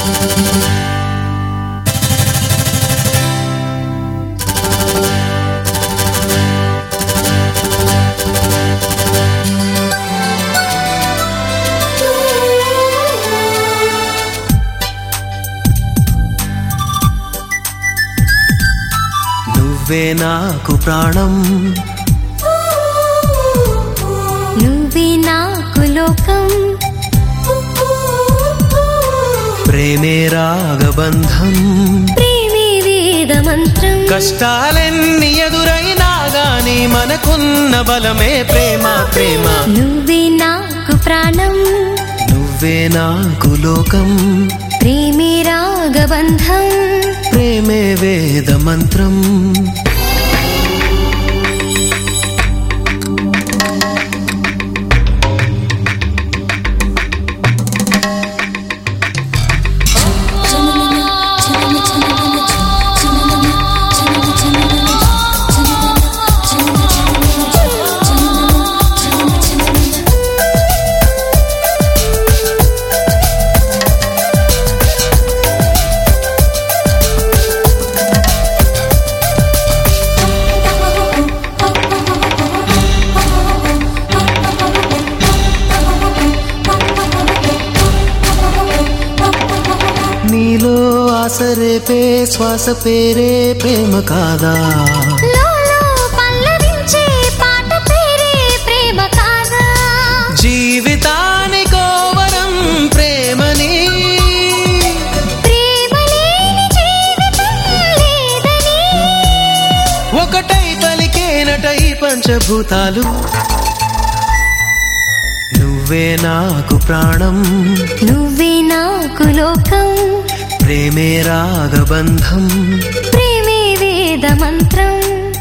నువ్వే నాకు ప్రాణం నువ్వే నాకు లోకం ప్రేమే రాగబంధం ప్రేమే వేద మంత్రం కష్టాలెన్ని ఎదురైనా గాని మనకున్న బలమే ప్రేమ ప్రేమ నువ్వే నాకు ప్రాణం నువ్వే నాకు లోకం ప్రేమే రాగబంధం ప్రేమే వేద మంత్రం నీలో ఆసరేపే శ్వాస పేరే ప్రేమ కాదా లోలో పల్లవించే పాట పేరే ప్రేమ కాదా జీవితానికో వరం ప్రేమని ప్రేమ లేని జీవితం లేదని ఒకటై పలికేనటై పంచభూతాలు నువ్వే నాకు ప్రాణం నువ్వే నాకు లోకం ప్రేమే రాగబంధం ప్రేమే వేద మంత్రం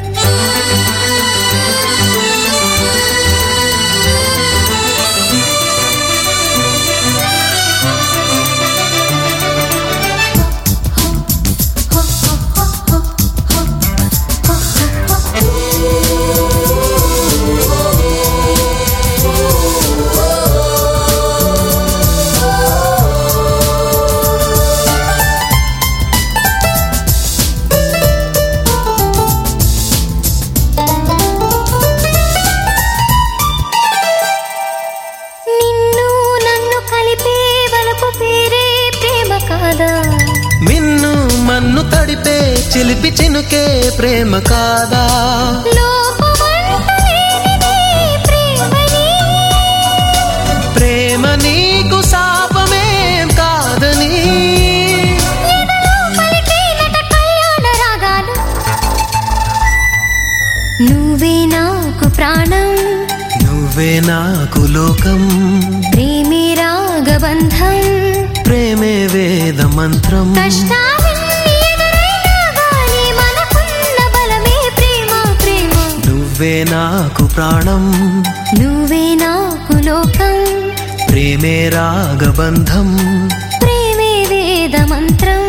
నిన్ను నన్ను కలిపే వలపు పేరే ప్రేమ కాదా మిన్ను మన్ను తడిపే చిలిపి చినుకే ప్రేమ కాదా లోపమంటూ లేనిదే ప్రేమని ప్రేమ నీకు శాపమేం కాదని ఎదలో పలికేనట కళ్యాణ రాగాలు నువ్వే నాకు ప్రాణం నువ్వే నాకు లోకం ప్రేమే రాగబంధం ప్రేమే వేద మంత్రం కష్టాలన్నీ ఎదురైనా గానీ మనకున్న బలమే ప్రేమ ప్రేమ నువ్వే నాకు ప్రాణం నువ్వే నాకు లోకం ప్రేమే రాగబంధం ప్రేమే వేద మంత్రం